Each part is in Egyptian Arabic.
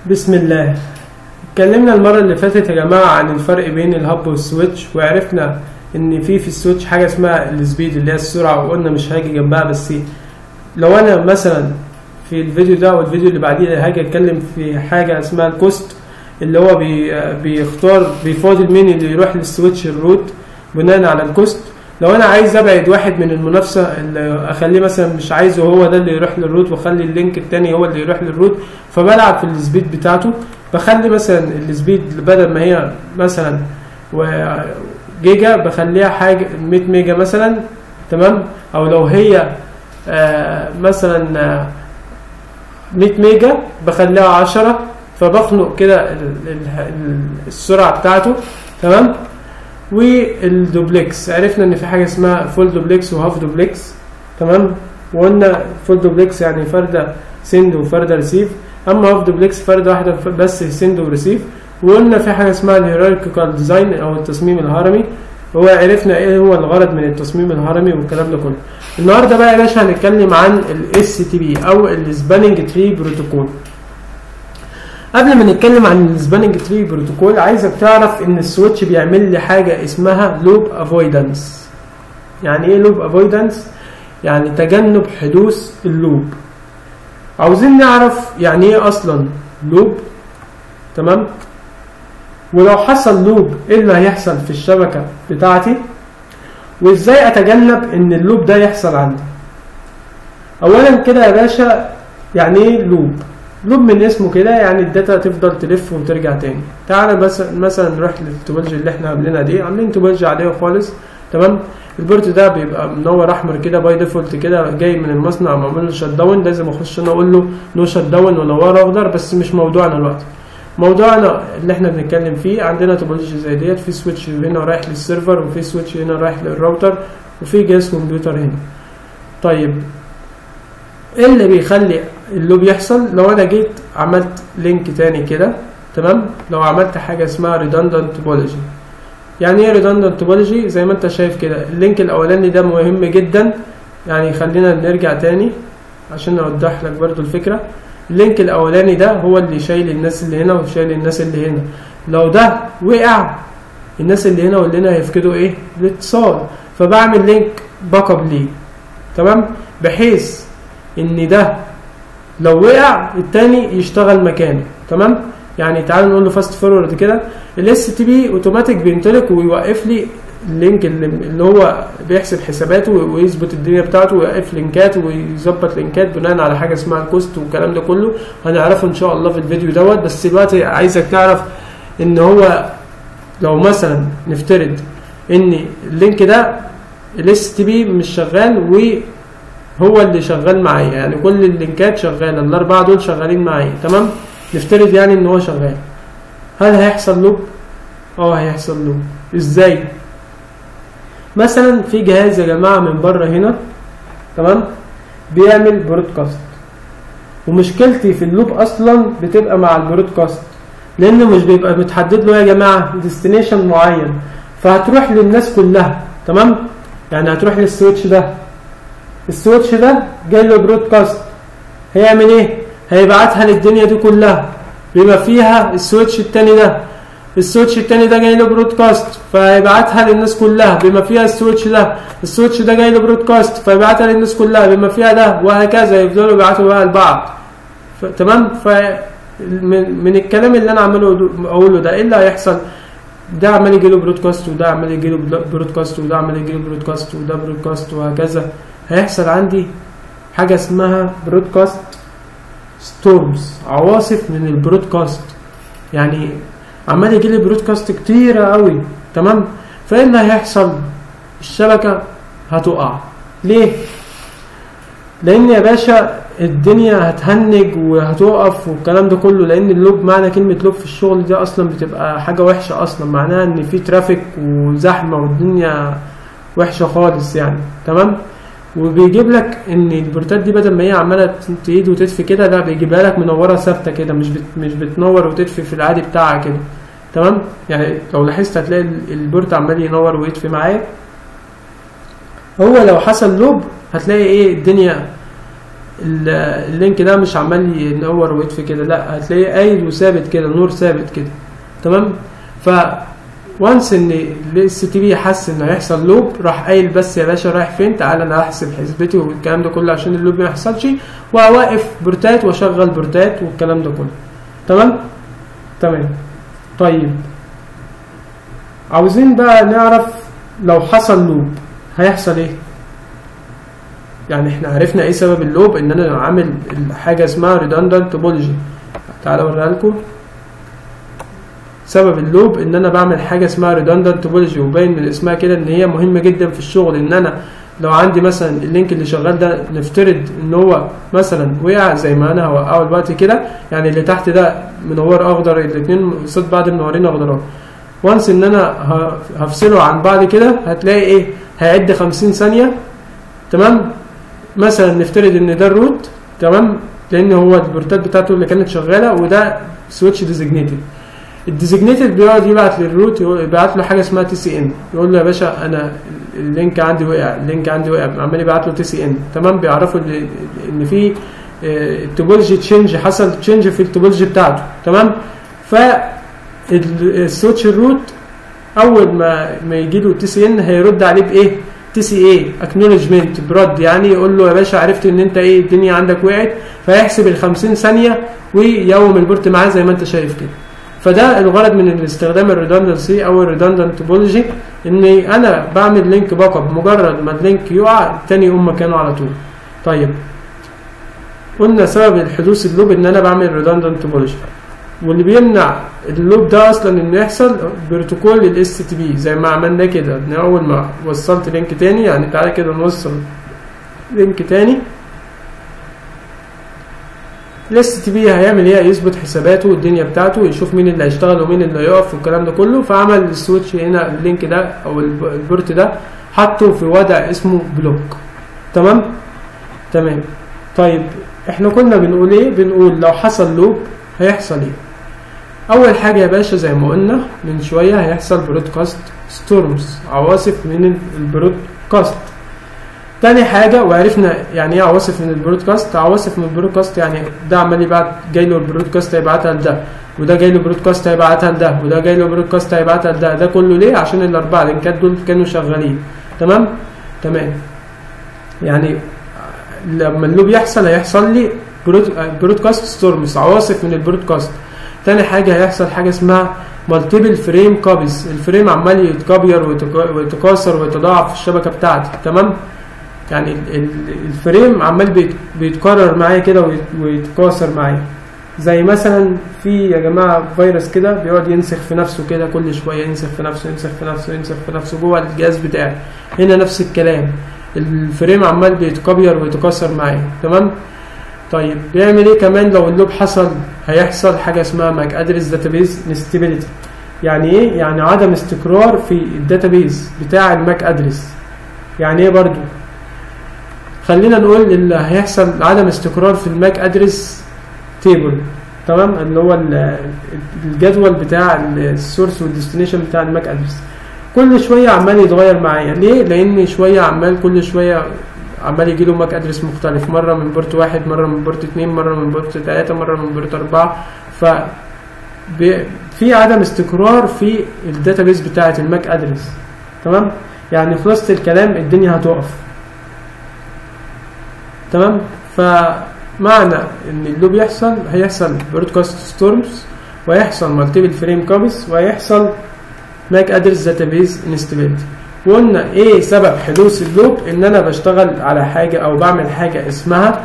بسم الله اتكلمنا المرة اللي فاتت يا جماعة عن الفرق بين الهب والسويتش وعرفنا ان في في السويتش حاجة اسمها السبيد اللي هي السرعة وقلنا مش هاجي جنبها بس لو انا مثلا في الفيديو ده والفيديو اللي بعديه هاجي اتكلم في حاجة اسمها الكوست اللي هو بي بيختار بيفاضل مين اللي يروح للسويتش الروت بناء على الكوست لو انا عايز ابعد واحد من المنافسه اللي اخليه مثلا مش عايزه هو ده اللي يروح للروت واخلي اللينك التاني هو اللي يروح للروت فبلعب في السبيد بتاعته بخلي مثلا السبيد بدل ما هي مثلا جيجا بخليها حاجه 100 ميجا مثلا تمام او لو هي آه مثلا آه 100 ميجا بخليها 10 فبخنق كده السرعه بتاعته تمام والدوبلكس عرفنا ان في حاجه اسمها فول دوبلكس وهاف دوبلكس تمام وقلنا فول دوبلكس يعني فرده سند وفرده ريسيف اما هاف دوبلكس فرده واحده بس سند وريسيف وقلنا في حاجه اسمها الهيراركيكال ديزاين او التصميم الهرمي هو عرفنا ايه هو الغرض من التصميم الهرمي والكلام ده كله النهارده بقى يا باشا هنتكلم عن الاس تي بي او السباننج تري بروتوكول قبل ما نتكلم عن السباننج تري بروتوكول عايزك تعرف ان السويتش بيعمل لي حاجه اسمها لوب افويدنس يعني ايه لوب افويدنس يعني تجنب حدوث اللوب عاوزين نعرف يعني ايه اصلا لوب تمام ولو حصل لوب ايه اللي هيحصل في الشبكه بتاعتي وازاي اتجنب ان اللوب ده يحصل عندي اولا كده يا باشا يعني ايه لوب لوب من اسمه كده يعني الداتا تفضل تلف وترجع تاني تعالى بس مثلا نروح للتوبولوجي اللي احنا عاملينها دي عاملين توبولوجي عاديه خالص تمام البورت ده بيبقى منور احمر كده باي ديفولت كده جاي من المصنع معمول له شت داون لازم اخش انا اقول له نو شت داون ونوره اخضر بس مش موضوعنا دلوقتي موضوعنا اللي احنا بنتكلم فيه عندنا توبولوجي زي ديت في سويتش هنا رايح للسيرفر وفي سويتش هنا رايح للراوتر وفي جهاز كمبيوتر هنا طيب ايه اللي بيخلي اللوب يحصل لو انا جيت عملت لينك تاني كده تمام لو عملت حاجه اسمها redundant topology يعني ايه redundant topology زي ما انت شايف كده اللينك الاولاني ده مهم جدا يعني خلينا نرجع تاني عشان اوضح لك برضو الفكره اللينك الاولاني ده هو اللي شايل الناس اللي هنا وشايل الناس اللي هنا لو ده وقع الناس اللي هنا واللي هنا هيفقدوا ايه الاتصال فبعمل لينك باك اب ليه تمام بحيث ان ده لو وقع التاني يشتغل مكانه تمام يعني تعالوا نقول له فاست فورورد كده الاس تي بي اوتوماتيك بينطلق ويوقف لي اللينك اللي, اللي هو بيحسب حساباته ويظبط الدنيا بتاعته ويوقف لينكات ويظبط لينكات بناء على حاجه اسمها الكوست والكلام ده كله هنعرفه ان شاء الله في الفيديو دوت بس دلوقتي عايزك تعرف ان هو لو مثلا نفترض ان اللينك ده الاس تي بي مش شغال و هو اللي شغال معايا يعني كل اللينكات شغاله الاربعه دول شغالين معايا تمام نفترض يعني ان هو شغال هل هيحصل لوب اه هيحصل لوب ازاي مثلا في جهاز يا جماعه من بره هنا تمام بيعمل برودكاست ومشكلتي في اللوب اصلا بتبقى مع البرودكاست لانه مش بيبقى متحدد له يا جماعه ديستنيشن معين فهتروح للناس كلها تمام يعني هتروح للسويتش ده السويتش ده جاي له برودكاست هيعمل ايه هيبعتها للدنيا دي كلها بما فيها السويتش التاني ده السويتش التاني ده جاي له برودكاست فهيبعتها للناس كلها بما فيها السويتش ده السويتش ده جاي له برودكاست فيبعتها للناس كلها بما فيها ده وهكذا يفضلوا يبعتوا بقى لبعض تمام ف من, من الكلام اللي انا عماله اقوله ده ايه اللي هيحصل ده عمال يجي له برودكاست وده عمال يجي له برودكاست وده عمال يجي له برودكاست وده برودكاست وهكذا هيحصل عندي حاجة اسمها برودكاست ستورمز عواصف من البرودكاست يعني عمال يجي لي برودكاست كتيرة قوي تمام فايه اللي هيحصل الشبكة هتقع ليه لان يا باشا الدنيا هتهنج وهتقف والكلام ده كله لان اللوب معنى كلمة لوب في الشغل دي اصلا بتبقى حاجة وحشة اصلا معناها ان في ترافيك وزحمة والدنيا وحشة خالص يعني تمام وبيجيب لك ان البورتات دي بدل ما هي عماله تعيد وتطفي كده لا بيجيبها لك منوره ثابته كده مش بت مش بتنور وتطفي في العادي بتاعها كده تمام يعني لو لاحظت هتلاقي البورت عمال ينور ويطفي معاك هو لو حصل لوب هتلاقي ايه الدنيا ال- اللينك ده مش عمال ينور ويطفي كده لا هتلاقيه قايد وثابت كده نور ثابت كده تمام ف وانس ان الاس تي بي حس انه هيحصل لوب راح قايل بس يا باشا رايح فين تعالى انا هحسب حسبتي والكلام ده كله عشان اللوب ما يحصلش واوقف بورتات واشغل بورتات والكلام ده كله تمام تمام طيب عاوزين بقى نعرف لو حصل لوب هيحصل ايه يعني احنا عرفنا ايه سبب اللوب ان انا عامل حاجه اسمها redundant topology تعالى اوريها لكم سبب اللوب ان انا بعمل حاجه اسمها redundant topology وباين من اسمها كده ان هي مهمه جدا في الشغل ان انا لو عندي مثلا اللينك اللي شغال ده نفترض ان هو مثلا وقع زي ما انا هوقعه دلوقتي كده يعني اللي تحت ده منور اخضر الاثنين قصاد بعض منورين اخضرات وانس ان انا ه- هفصله عن بعض كده هتلاقي ايه هيعد 50 ثانيه تمام مثلا نفترض ان ده الروت تمام لان هو البورتات بتاعته اللي كانت شغاله وده سويتش ديزيجنيتد الديزيجنيتد بيقعد يبعت للروت يقول- يبعت له حاجه اسمها تي سي ان يقول له يا باشا انا اللينك عندي وقع اللينك عندي وقع عمال يبعت له تي سي ان تمام بيعرفوا ان ان في آه، التوبولوجي تشينج حصل تشينج في التوبولوجي بتاعته تمام ف ال- السويتش الروت اول ما ما يجي له تي سي ان هيرد عليه بايه تي سي اي اكنولجمنت برد يعني يقول له يا باشا عرفت ان انت ايه الدنيا عندك وقعت فيحسب ال 50 ثانيه ويوم البورت معاه زي ما انت شايف كده فده الغرض من استخدام الريدندنسي او الريدندنت توبولوجي اني انا بعمل لينك باك اب مجرد ما اللينك يقع التاني يقوم مكانه على طول طيب قلنا سبب الحدوث اللوب ان انا بعمل ريدندنت توبولوجي واللي بيمنع اللوب ده اصلا انه يحصل بروتوكول الاس تي بي زي ما عملنا كده ان اول ما وصلت لينك تاني يعني تعالى كده نوصل لينك تاني الاس تي بي هيعمل ايه يظبط حساباته والدنيا بتاعته ويشوف مين اللي هيشتغل ومين اللي هيقف والكلام ده كله فعمل السويتش هنا اللينك ده او الب- البورت ده حطه في وضع اسمه بلوك تمام تمام طيب احنا كنا بنقول ايه بنقول لو حصل لوب هيحصل ايه اول حاجه يا باشا زي ما قلنا من شويه هيحصل برودكاست ستورمز عواصف من البرودكاست تاني حاجة وعرفنا يعني ايه عواصف من البرودكاست عواصف من البرودكاست يعني ده عمال يبعت جاي له البرودكاست هيبعتها لده وده جاي له برودكاست هيبعتها لده وده جاي له برودكاست هيبعتها لده ده كله ليه عشان الاربعة لينكات دول كانوا شغالين تمام تمام يعني لما اللوب يحصل هيحصل لي برودكاست ستورمز عواصف من البرودكاست تاني حاجة هيحصل حاجة اسمها مالتيبل فريم كوبيز الفريم عمال يتكبر ويتك- ويتكاثر ويتضاعف في الشبكة بتاعتي تمام يعني ال- ال- الفريم عمال بيت- بيتكرر معايا كده ويت- ويتكاثر معايا زي مثلا في يا جماعه فيروس كده بيقعد ينسخ في نفسه كده كل شويه ينسخ في نفسه ينسخ في نفسه ينسخ في نفسه جوه الجهاز بتاعي هنا نفس الكلام الفريم عمال بيتكبر ويتكاثر معايا تمام طيب بيعمل ايه كمان لو اللوب حصل هيحصل حاجه اسمها ماك ادرس داتابيز انستابيليتي يعني ايه يعني عدم استقرار في الداتابيز بتاع الماك ادرس يعني ايه برضو خلينا نقول اللي هيحصل عدم استقرار في الماك ادرس تيبل تمام اللي هو ال- الجدول بتاع السورس والديستنيشن بتاع الماك ادرس كل شويه عمال يتغير معايا ليه لان شويه عمال كل شويه عمال يجي له ماك ادرس مختلف مره من بورت واحد مره من بورت اتنين مره من بورت تلاته مره من بورت اربعه ف بي- في عدم استقرار في الداتابيس بتاعه الماك ادرس تمام يعني خلاصه الكلام الدنيا هتقف تمام فمعنى ان اللوب يحصل هيحصل برودكاست ستورمز وهيحصل مالتيبل فريم كوبيز وهيحصل ماك ادرس داتابيز انستابيليتي وقلنا ايه سبب حدوث اللوب ان انا بشتغل على حاجه او بعمل حاجه اسمها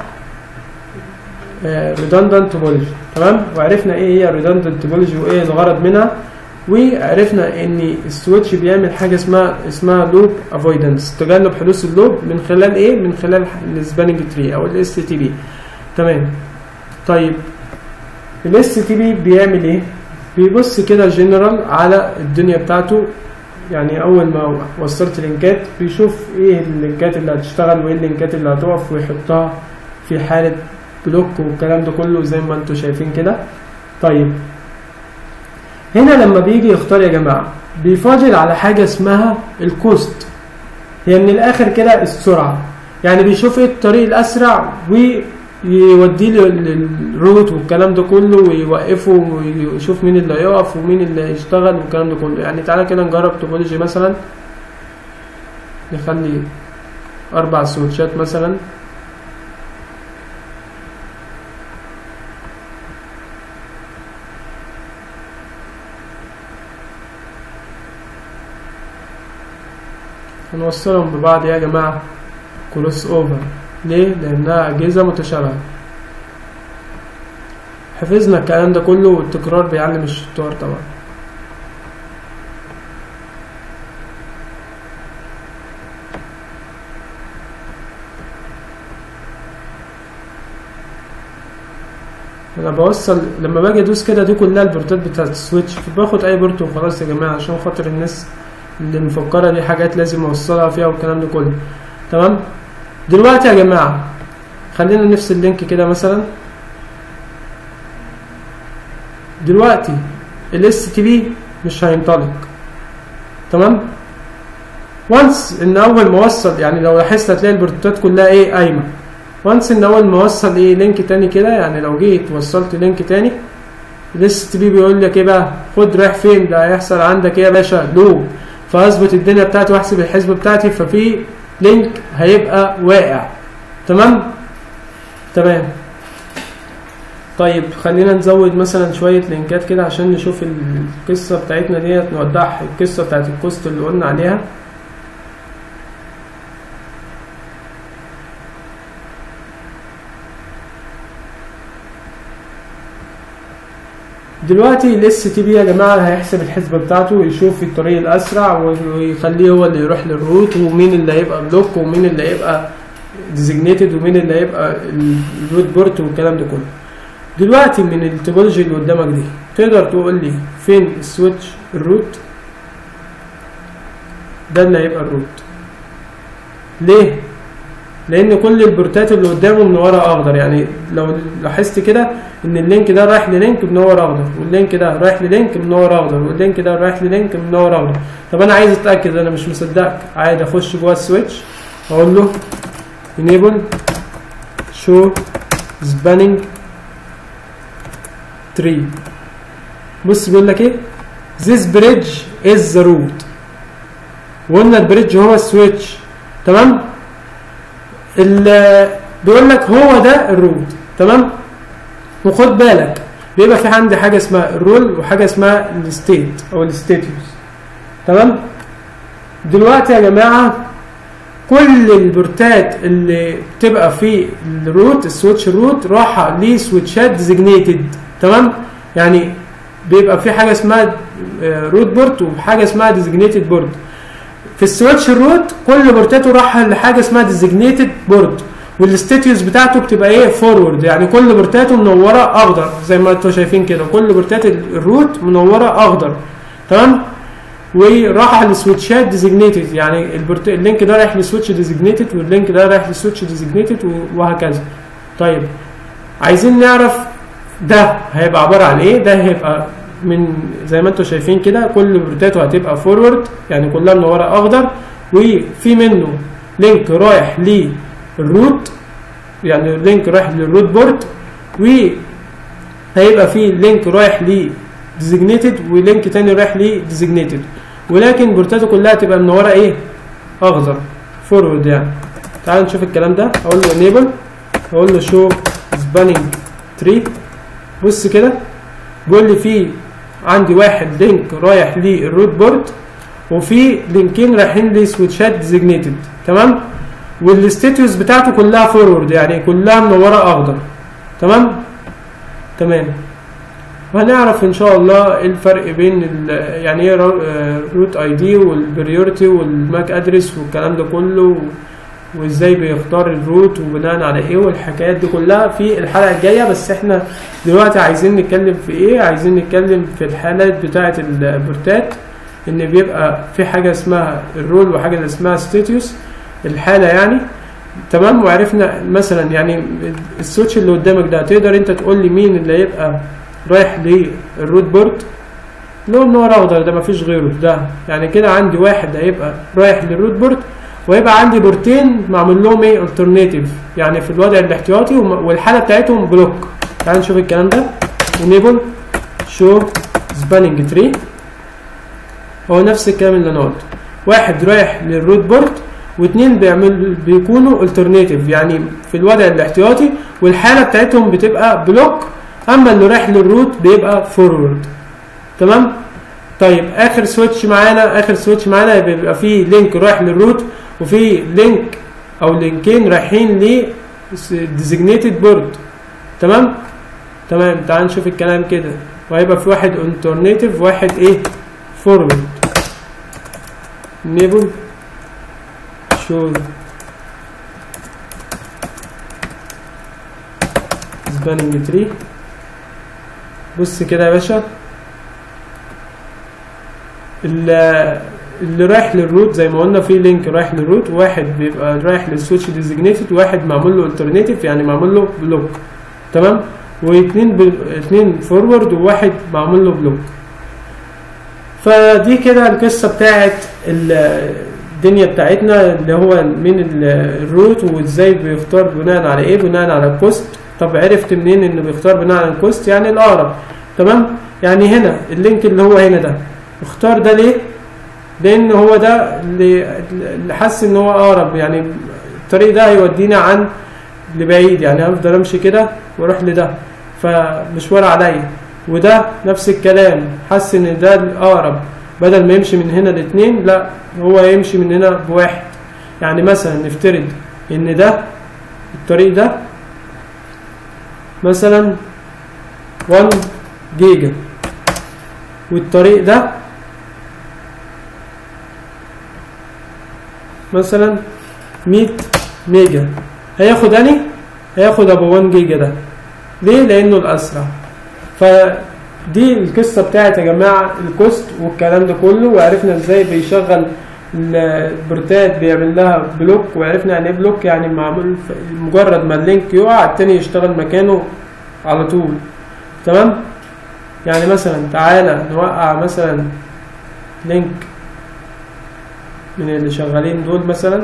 ريدندنت توبولوجي تمام وعرفنا ايه هي ريدندنت توبولوجي وايه الغرض منها وعرفنا ان السويتش بيعمل حاجه اسمها اسمها لوب افويدنس تجنب حدوث اللوب من خلال ايه من خلال السباننج تري او الاس تي بي تمام طيب الاس تي بي بيعمل ايه بيبص كده جنرال على الدنيا بتاعته يعني اول ما وصلت لينكات بيشوف ايه اللينكات اللي هتشتغل وايه اللينكات اللي هتقف ويحطها في حاله بلوك والكلام ده كله زي ما انتم شايفين كده طيب هنا لما بيجي يختار يا جماعه بيفاضل على حاجه اسمها الكوست هي من الاخر كده السرعه يعني بيشوف ايه الطريق الاسرع يوديه للروت والكلام ده كله ويوقفه ويشوف مين اللي هيقف ومين اللي هيشتغل والكلام ده كله يعني تعالى كده نجرب توبولوجي مثلا نخلي اربع سويتشات مثلا هنوصلهم ببعض يا جماعة كروس اوفر ليه؟ لأنها أجهزة متشابهة حفظنا الكلام ده كله والتكرار بيعلم الشطار طبعا انا بوصل لما باجي ادوس كده دي كلها البورتات بتاعت السويتش فباخد اي بورت وخلاص يا جماعه عشان خاطر الناس اللي مفكره دي حاجات لازم اوصلها فيها والكلام ده كله تمام دلوقتي يا جماعه خلينا نفس اللينك كده مثلا دلوقتي الاس تي بي مش هينطلق تمام وانس ان اول ما اوصل يعني لو لاحظت هتلاقي البورتات كلها ايه قايمه وانس ان اول ما اوصل ايه لينك تاني كده يعني لو جيت وصلت لينك تاني الاس تي بي بيقول لك ايه بقى خد رايح فين ده هيحصل عندك ايه يا باشا لوب فاظبط الدنيا بتاعتي واحسب الحسبه بتاعتي ففي لينك هيبقى واقع تمام تمام طيب خلينا نزود مثلا شوية لينكات كده عشان نشوف القصة بتاعتنا ديت نوضح القصة بتاعت الكوست اللي قلنا عليها دلوقتي الاس تي بي يا جماعه هيحسب الحسبه بتاعته ويشوف الطريق الاسرع ويخليه هو اللي يروح للروت ومين اللي هيبقى بلوك ومين اللي هيبقى ديزيجنيتد ومين اللي هيبقى الروت بورت والكلام ده كله دلوقتي من التوبولوجي اللي قدامك دي تقدر تقول لي فين السويتش الروت ده اللي هيبقى الروت ليه لان كل البورتات اللي قدامه منوره اخضر يعني لو لاحظت كده ان اللينك ده رايح للينك منور اخضر واللينك ده رايح للينك منور اخضر واللينك ده رايح للينك منور اخضر طب انا عايز اتاكد انا مش مصدقك عادي اخش جوه السويتش اقول له enable show spanning tree بص بيقول لك ايه this bridge is the root وقلنا البريدج هو السويتش تمام بيقول لك هو ده الروت تمام وخد بالك بيبقى في عندي حاجه اسمها الرول وحاجه اسمها الستيت او الستيتوس تمام دلوقتي يا جماعه كل البورتات اللي بتبقى في الروت السويتش الروت راحه لسويتشات ديزيجنيتد تمام يعني بيبقى في حاجه اسمها روت بورت وحاجه اسمها ديزيجنيتد بورت في السويتش الروت كل بورتاته راح لحاجه اسمها ديزيجنيتد بورد والستاتيوس بتاعته بتبقى ايه فورورد يعني كل بورتاته منوره اخضر زي ما انتم شايفين كده كل بورتات الروت منوره اخضر تمام وراح للسويتشات ديزيجنيتد يعني البورت... اللينك ده رايح لسويتش ديزيجنيتد واللينك ده رايح لسويتش ديزيجنيتد وهكذا طيب عايزين نعرف ده هيبقى عباره عن ايه ده هيبقى من زي ما انتم شايفين كده كل بورتاته هتبقى فورورد يعني كلها منوره اخضر وفي منه لينك رايح للروت يعني لينك رايح للروت بورت وهيبقى في لينك رايح ل ديزيجنيتد ولينك تاني رايح ل ديزيجنيتد ولكن بورتاته كلها تبقى منوره ايه اخضر فورورد يعني تعالوا نشوف الكلام ده اقول له انيبل اقول له شو سباننج تري بص كده بيقول لي في عندي واحد لينك رايح للروت بورد وفي لينكين رايحين لسويتشات ديزيجنيتد تمام والستاتيوس بتاعته كلها فورورد يعني كلها منوره اخضر تمام تمام وهنعرف ان شاء الله ايه الفرق بين يعني ايه روت اي دي والبريورتي والماك ادرس والكلام ده كله وازاي بيختار الروت وبناء على ايه والحكايات دي كلها في الحلقه الجايه بس احنا دلوقتي عايزين نتكلم في ايه عايزين نتكلم في الحالات بتاعه البورتات ان بيبقى في حاجه اسمها الرول وحاجه اسمها ستاتيوس الحاله يعني تمام وعرفنا مثلا يعني السويتش اللي قدامك ده تقدر انت تقول لي مين اللي هيبقى رايح للروت بورد اللي هو منور اخضر ده مفيش غيره ده يعني كده عندي واحد هيبقى رايح للروت بورد ويبقى عندي بورتين معمول لهم ايه الترناتيف يعني في الوضع الاحتياطي وم- والحاله بتاعتهم بلوك تعال نشوف الكلام ده enable show spanning tree هو نفس الكلام اللي انا قلته واحد رايح للروت بورت واثنين بيعمل بيكونوا الترناتيف يعني في الوضع الاحتياطي والحاله بتاعتهم بتبقى بلوك اما اللي رايح للروت بيبقى فورورد تمام طيب اخر سويتش معانا اخر سويتش معانا بيبقى فيه لينك رايح للروت وفي لينك او لينكين رايحين ل designated بورد تمام تمام تعال نشوف الكلام كده وهيبقى في واحد alternative واحد ايه forward enable show spanning tree بص كده يا باشا ال- اللي رايح للروت زي ما قلنا في لينك رايح للروت واحد بيبقى رايح للسويتش ديزيجنيتد واحد معمول له الترناتيف يعني معمول له بلوك تمام واثنين ب... اثنين فورورد وواحد معمول له بلوك فدي كده القصه بتاعت ال- الدنيا بتاعتنا اللي هو مين ال- الروت وازاي بيختار بناء على ايه بناء على الكوست طب عرفت منين انه بيختار بناء على الكوست يعني الاقرب تمام يعني هنا اللينك اللي هو هنا ده اختار ده ليه لان هو ده اللي اللي حس ان هو اقرب يعني الطريق ده هيودينا عن لبعيد يعني هفضل امشي كده واروح لده فمشوار عليا وده نفس الكلام حس ان ده الاقرب بدل ما يمشي من هنا لاتنين لا هو يمشي من هنا بواحد يعني مثلا نفترض ان ده الطريق ده مثلا 1 جيجا والطريق ده مثلا 100 ميجا هياخد اني هياخد ابو 1 جيجا ده ليه لانه الاسرع فدي القصه بتاعت يا جماعه الكوست والكلام ده كله وعرفنا ازاي بيشغل البورتات بيعمل لها بلوك وعرفنا يعني ايه بلوك يعني معمول ف- مجرد ما اللينك يقع التاني يشتغل مكانه على طول تمام يعني مثلا تعالى نوقع مثلا لينك من اللي شغالين دول مثلا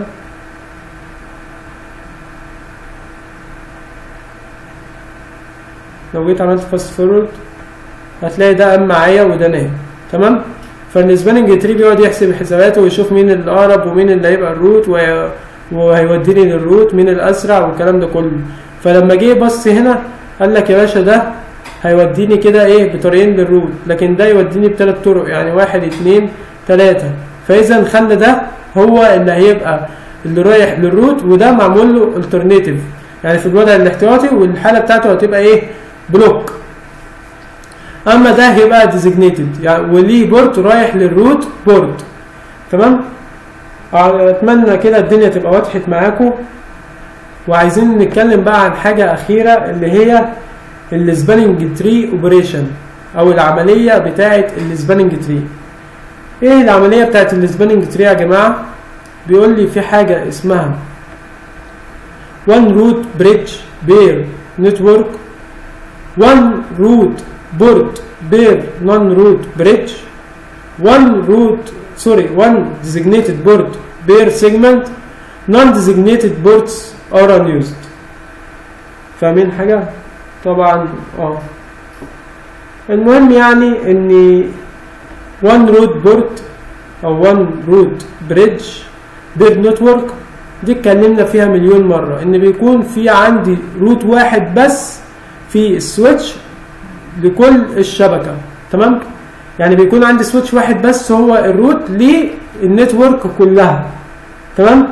لو جيت عملت فاست فورورد هتلاقي ده قام معايا وده نايم تمام فالسباننج تري بيقعد يحسب حساباته ويشوف مين الاقرب ومين اللي هيبقى الروت وهي- وهيوديني للروت مين الاسرع والكلام ده كله فلما جه بص هنا قال لك يا باشا ده هيوديني كده ايه بطريقين للروت لكن ده يوديني بثلاث طرق يعني واحد اتنين تلاتة فاذا خلى ده هو اللي هيبقى اللي رايح للروت وده معمول له الترناتيف يعني في الوضع الاحتياطي والحاله بتاعته هتبقى ايه بلوك اما ده هيبقى ديزيجنيتد يعني وليه بورت رايح للروت بورت تمام اتمنى كده الدنيا تبقى وضحت معاكم وعايزين نتكلم بقى عن حاجه اخيره اللي هي السباننج تري اوبريشن او العمليه بتاعه السباننج تري ايه العمليه بتاعه السباننج تري يا جماعه بيقول لي في حاجه اسمها one root bridge pair network one root port pair non-root bridge one root sorry one designated port pair segment non-designated ports are unused فاهمين حاجة؟ طبعا اه المهم يعني ان one root port او one root bridge بير نتورك دي اتكلمنا فيها مليون مرة ان بيكون في عندي روت واحد بس في السويتش لكل الشبكة تمام يعني بيكون عندي سويتش واحد بس هو الروت للنتورك كلها تمام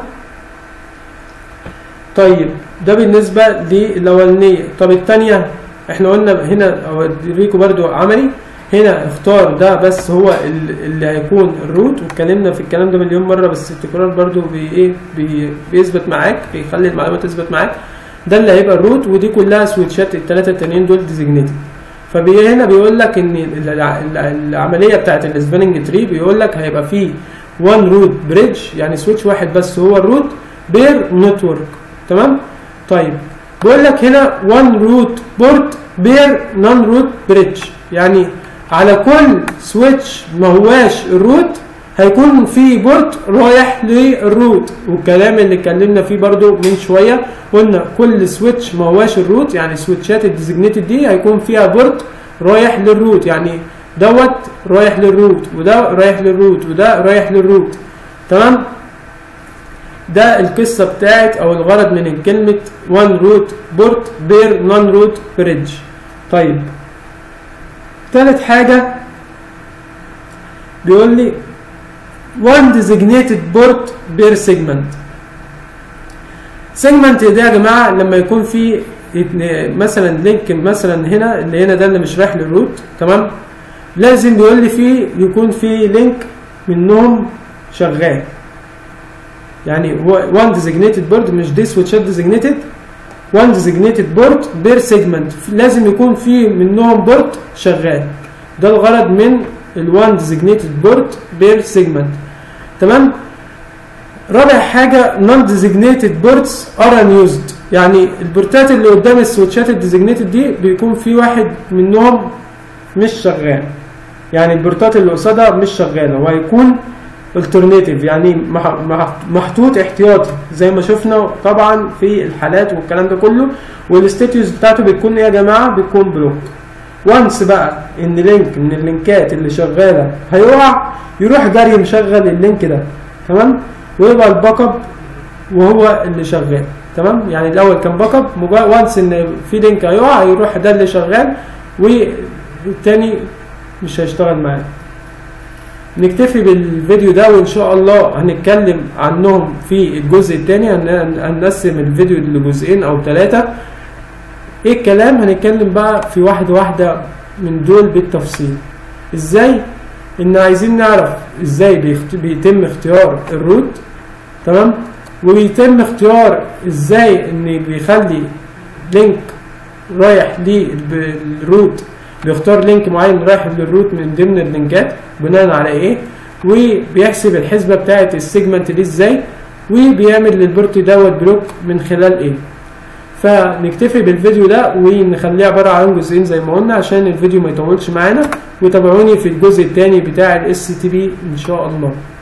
طيب ده بالنسبة للأولانية طب التانية احنا قلنا هنا اوريكم برضو عملي هنا اختار ده بس هو ال- اللي هيكون الروت واتكلمنا في الكلام ده مليون مره بس التكرار برضو بي ايه بي بيثبت معاك بيخلي المعلومات تثبت معاك ده اللي هيبقى الروت ودي كلها سويتشات الثلاثه التانيين دول ديزيجنيتد فبي هنا بيقول لك ان ال- ال- العمليه بتاعت السباننج تري بيقول لك هيبقى فيه وان روت بريدج يعني سويتش واحد بس هو الروت بير نتورك تمام طيب بيقول لك هنا وان روت بورت بير نون روت بريدج يعني على كل سويتش ما هواش الروت هيكون في بورت رايح للروت والكلام اللي اتكلمنا فيه برضو من شويه قلنا كل سويتش ما هواش الروت يعني سويتشات الديزجنيتد دي هيكون فيها بورت رايح للروت يعني دوت رايح للروت وده رايح للروت وده رايح للروت تمام ده القصه بتاعت او الغرض من كلمه وان روت بورت بير نون روت بريدج طيب تالت حاجه بيقول لي one designated port per segment segment ده يا جماعه لما يكون في مثلا لينك مثلا هنا اللي هنا ده اللي مش رايح للروت تمام لازم بيقول لي فيه يكون في لينك منهم شغال يعني one designated port مش دي سويتشات designated one designated port per segment لازم يكون في منهم بورت شغال ده الغرض من ال one designated port per segment تمام رابع حاجة non designated ports are unused يعني البورتات اللي قدام السويتشات الديزيجنيتد دي بيكون في واحد منهم مش شغال يعني البورتات اللي قصادها مش شغالة وهيكون alternative يعني محطوط احتياطي زي ما شفنا طبعا في الحالات والكلام ده كله والستاتيوز بتاعته بتكون ايه يا جماعة بتكون بلوك وانس بقى ان لينك من اللينكات اللي شغاله هيقع يروح جري مشغل اللينك ده تمام ويبقى الباك اب وهو اللي شغال تمام يعني الاول كان باك اب وانس ان في لينك هيقع يروح ده اللي شغال والتاني مش هيشتغل معاه نكتفي بالفيديو ده وان شاء الله هنتكلم عنهم في الجزء الثاني هنقسم الفيديو لجزئين او ثلاثه ايه الكلام هنتكلم بقى في واحده واحده من دول بالتفصيل ازاي ان عايزين نعرف ازاي بيخت... بيتم اختيار الروت تمام وبيتم اختيار ازاي ان بيخلي لينك رايح للروت بيختار لينك معين رايح للروت من ضمن اللينكات بناء على ايه وبيحسب الحسبه بتاعه السيجمنت دي ازاي وبيعمل للبورت دوت بلوك من خلال ايه فنكتفي بالفيديو ده ونخليه عباره عن جزئين زي ما قلنا عشان الفيديو ما يطولش معانا وتابعوني في الجزء الثاني بتاع الاس تي بي ان شاء الله